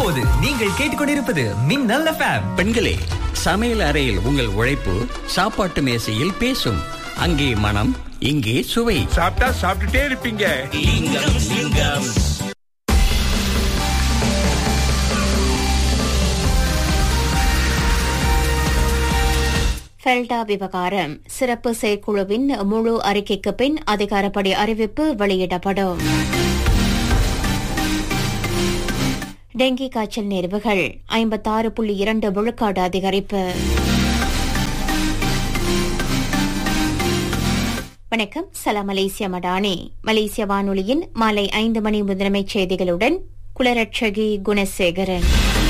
இப்போது நீங்கள் கேட்டுக்கொண்டிருப்பது மின்னல் எஃப்எம் பெண்களே சமையல் அறையில் உங்கள் உழைப்பு சாப்பாட்டு மேசையில் பேசும் அங்கே மனம் இங்கே சுவை சாப்பிட்டா சாப்பிட்டுட்டே இருப்பீங்க ஃபெல்டா விவகாரம் சிறப்பு செயற்குழுவின் முழு அறிக்கைக்கு பின் அதிகாரப்படி அறிவிப்பு வெளியிடப்படும் டெங்கி காய்ச்சல் நேர்வுகள் ஐம்பத்தாறு புள்ளி இரண்டு விழுக்காடு அதிகரிப்பு வணக்கம் சலாம் மலேசியா மடானி மலேசிய வானொலியின் மாலை ஐந்து மணி முதன்மைச் செய்திகளுடன் குலரட்சகி குணசேகரன்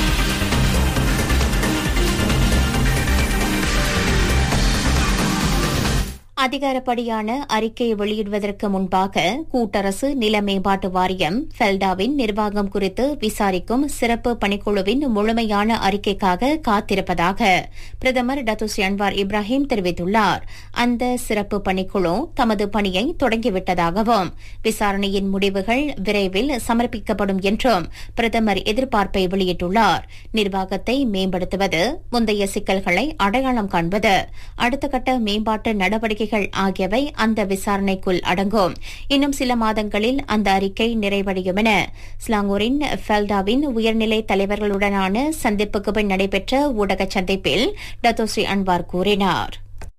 அதிகாரப்படியான அறிக்கையை வெளியிடுவதற்கு முன்பாக கூட்டரசு நில மேம்பாட்டு வாரியம் ஃபெல்டாவின் நிர்வாகம் குறித்து விசாரிக்கும் சிறப்பு பணிக்குழுவின் முழுமையான அறிக்கைக்காக காத்திருப்பதாக பிரதமர் டத்துஸ்ரீ அன்வார் இப்ராஹிம் தெரிவித்துள்ளார் அந்த சிறப்பு பணிக்குழு தமது பணியை தொடங்கிவிட்டதாகவும் விசாரணையின் முடிவுகள் விரைவில் சமர்ப்பிக்கப்படும் என்றும் பிரதமர் எதிர்பார்ப்பை வெளியிட்டுள்ளார் நிர்வாகத்தை மேம்படுத்துவது முந்தைய சிக்கல்களை அடையாளம் காண்பது அடுத்த கட்ட மேம்பாட்டு நடவடிக்கைகள் ஆகியவை அந்த விசாரணைக்குள் அடங்கும் இன்னும் சில மாதங்களில் அந்த அறிக்கை நிறைவடையும் என ஸ்லாங்கூரின் ஃபெல்டாவின் உயர்நிலை தலைவர்களுடனான சந்திப்புக்கு பின் நடைபெற்ற ஊடக சந்திப்பில் டத்தோஸ்ரீ அன்வார் கூறினார்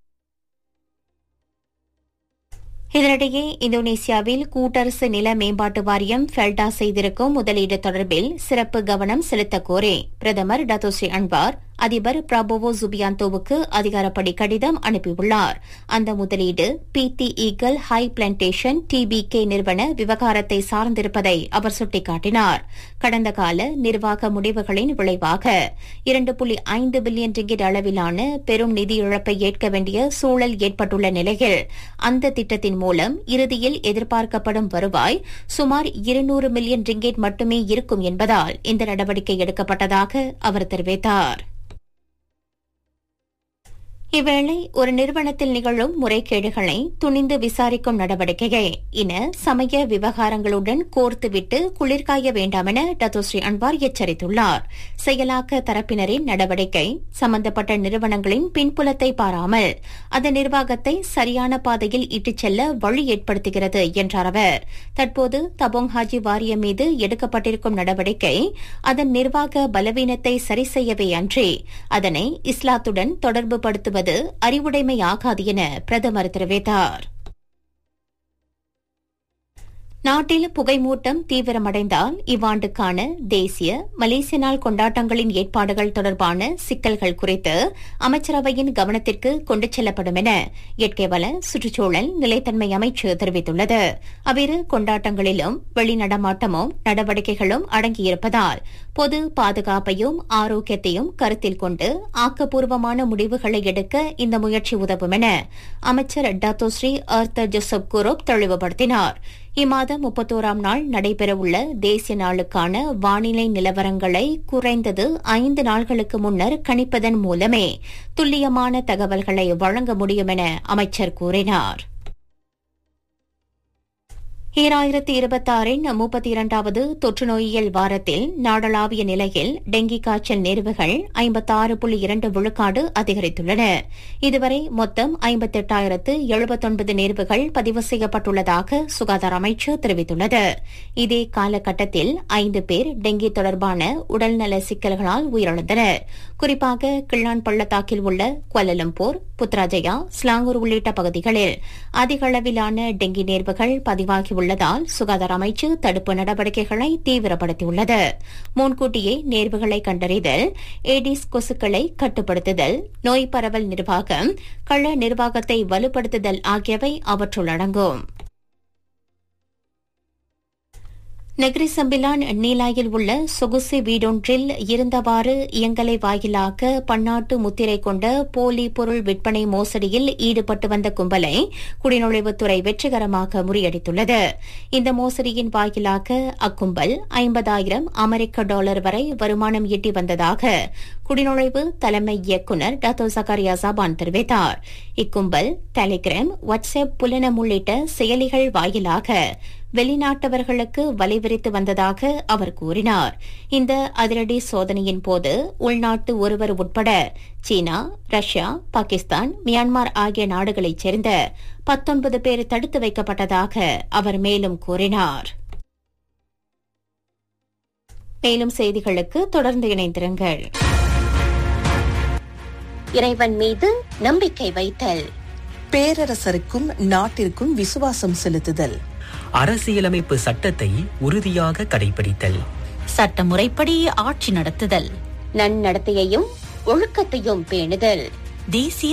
இதனிடையே இந்தோனேசியாவில் கூட்டரசு நில மேம்பாட்டு வாரியம் ஃபெல்டா செய்திருக்கும் முதலீடு தொடர்பில் சிறப்பு கவனம் செலுத்தக் கோரி பிரதமர் டத்தோஸ்ரீ அன்வார் அதிபர் பிரபோவோ சுபியாந்தோவுக்கு அதிகாரப்படி கடிதம் அனுப்பியுள்ளார் அந்த முதலீடு பிடி ஈகல் ஹை பிளான்டேஷன் டிபிகே நிறுவன விவகாரத்தை சார்ந்திருப்பதை அவர் சுட்டிக்காட்டினார் கடந்த கால நிர்வாக முடிவுகளின் விளைவாக இரண்டு புள்ளி ஐந்து பில்லியன் ரிங்கிட் அளவிலான பெரும் நிதி இழப்பை ஏற்க வேண்டிய சூழல் ஏற்பட்டுள்ள நிலையில் அந்த திட்டத்தின் மூலம் இறுதியில் எதிர்பார்க்கப்படும் வருவாய் சுமார் இருநூறு மில்லியன் ரிங்கேட் மட்டுமே இருக்கும் என்பதால் இந்த நடவடிக்கை எடுக்கப்பட்டதாக அவர் தெரிவித்தார் இவ்வேளை ஒரு நிறுவனத்தில் நிகழும் முறைகேடுகளை துணிந்து விசாரிக்கும் நடவடிக்கையை இன சமய விவகாரங்களுடன் கோர்த்துவிட்டு குளிர்காய வேண்டாம் என டத்தோஸ்ரீ அன்வார் எச்சரித்துள்ளார் செயலாக்க தரப்பினரின் நடவடிக்கை சம்பந்தப்பட்ட நிறுவனங்களின் பின்புலத்தை பாராமல் அதன் நிர்வாகத்தை சரியான பாதையில் இட்டுச் செல்ல வழி ஏற்படுத்துகிறது என்றார் அவர் தற்போது தபோங் ஹாஜி வாரியம் மீது எடுக்கப்பட்டிருக்கும் நடவடிக்கை அதன் நிர்வாக பலவீனத்தை சரி செய்யவே அன்றி அதனை இஸ்லாத்துடன் தொடர்பு படுத்துவது செய்வது அறிவுடைமையாகாது என பிரதமர் தெரிவித்தார் நாட்டில் புகைமூட்டம் தீவிரமடைந்தால் இவ்வாண்டுக்கான தேசிய மலேசிய நாள் கொண்டாட்டங்களின் ஏற்பாடுகள் தொடர்பான சிக்கல்கள் குறித்து அமைச்சரவையின் கவனத்திற்கு கொண்டு செல்லப்படும் என இயற்கை வள சுற்றுச்சூழல் நிலைத்தன்மை அமைச்சு தெரிவித்துள்ளது அவ்விரு கொண்டாட்டங்களிலும் வெளிநடமாட்டமும் நடவடிக்கைகளும் அடங்கியிருப்பதால் பொது பாதுகாப்பையும் ஆரோக்கியத்தையும் கருத்தில் கொண்டு ஆக்கப்பூர்வமான முடிவுகளை எடுக்க இந்த முயற்சி உதவும் என அமைச்சர் டாத்தோஸ்ரீ அர்த்தர் ஜோசப் குரோப் தெளிவுபடுத்தினார் இம்மாதம் முப்பத்தோராம் நாள் நடைபெறவுள்ள தேசிய நாளுக்கான வானிலை நிலவரங்களை குறைந்தது ஐந்து நாள்களுக்கு முன்னர் கணிப்பதன் மூலமே துல்லியமான தகவல்களை வழங்க முடியும் என அமைச்சர் கூறினார் ஈராயிரத்தி இருபத்தாறின் முப்பத்தி இரண்டாவது தொற்று நோயியல் வாரத்தில் நாடளாவிய நிலையில் டெங்கி காய்ச்சல் நேர்வுகள் ஐம்பத்தாறு புள்ளி இரண்டு விழுக்காடு அதிகரித்துள்ளன இதுவரை மொத்தம் ஐம்பத்தெட்டாயிரத்து எழுபத்தொன்பது நேர்வுகள் பதிவு செய்யப்பட்டுள்ளதாக சுகாதார அமைச்சு தெரிவித்துள்ளது இதே காலகட்டத்தில் ஐந்து பேர் டெங்கி தொடர்பான உடல்நல சிக்கல்களால் உயிரிழந்தனர் குறிப்பாக கிள்ளான் பள்ளத்தாக்கில் உள்ள குவலலம்பூர் புத்ராஜயா ஸ்லாங்கூர் உள்ளிட்ட பகுதிகளில் அதிக அளவிலான டெங்கி நேர்வுகள் பதிவாகி உள்ளதால் சுகாதார அமைச்சு தடுப்பு நடவடிக்கைகளை தீவிரப்படுத்தியுள்ளது முன்கூட்டியே நேர்வுகளை கண்டறிதல் ஏடிஸ் கொசுக்களை கட்டுப்படுத்துதல் நோய் பரவல் நிர்வாகம் கள நிர்வாகத்தை வலுப்படுத்துதல் ஆகியவை அவற்றுள் அடங்கும் நெக்ரி சம்பிலான் நீலாயில் உள்ள சொகுசு வீடொன்றில் இருந்தவாறு இயங்கலை வாயிலாக பன்னாட்டு முத்திரை கொண்ட போலி பொருள் விற்பனை மோசடியில் ஈடுபட்டு வந்த கும்பலை குடிநுழைவுத்துறை வெற்றிகரமாக முறியடித்துள்ளது இந்த மோசடியின் வாயிலாக அக்கும்பல் ஐம்பதாயிரம் அமெரிக்க டாலர் வரை வருமானம் ஈட்டி வந்ததாக குடிநுழைவு தலைமை இயக்குநர் டாத்தோ சகாரியா சாபான் தெரிவித்தார் இக்கும்பல் டெலிகிராம் வாட்ஸ்அப் புலனம் உள்ளிட்ட செயலிகள் வாயிலாக வெளிநாட்டவர்களுக்கு வலைவிரித்து வந்ததாக அவர் கூறினார் இந்த அதிரடி சோதனையின் போது உள்நாட்டு ஒருவர் உட்பட சீனா ரஷ்யா பாகிஸ்தான் மியான்மர் ஆகிய நாடுகளைச் சேர்ந்த பத்தொன்பது பேர் தடுத்து வைக்கப்பட்டதாக அவர் மேலும் கூறினார் மேலும் செய்திகளுக்கு தொடர்ந்து இணைந்திருங்கள் இறைவன் மீது நம்பிக்கை வைத்தல் பேரரசருக்கும் நாட்டிற்கும் விசுவாசம் செலுத்துதல் அரசியலமைப்பு சட்டத்தை உறுதியாக கடைபிடித்தல் சட்டமுறைப்படி ஆட்சி நடத்துதல் நன்னடத்தையையும் ஒழுக்கத்தையும் பேணுதல் தேசிய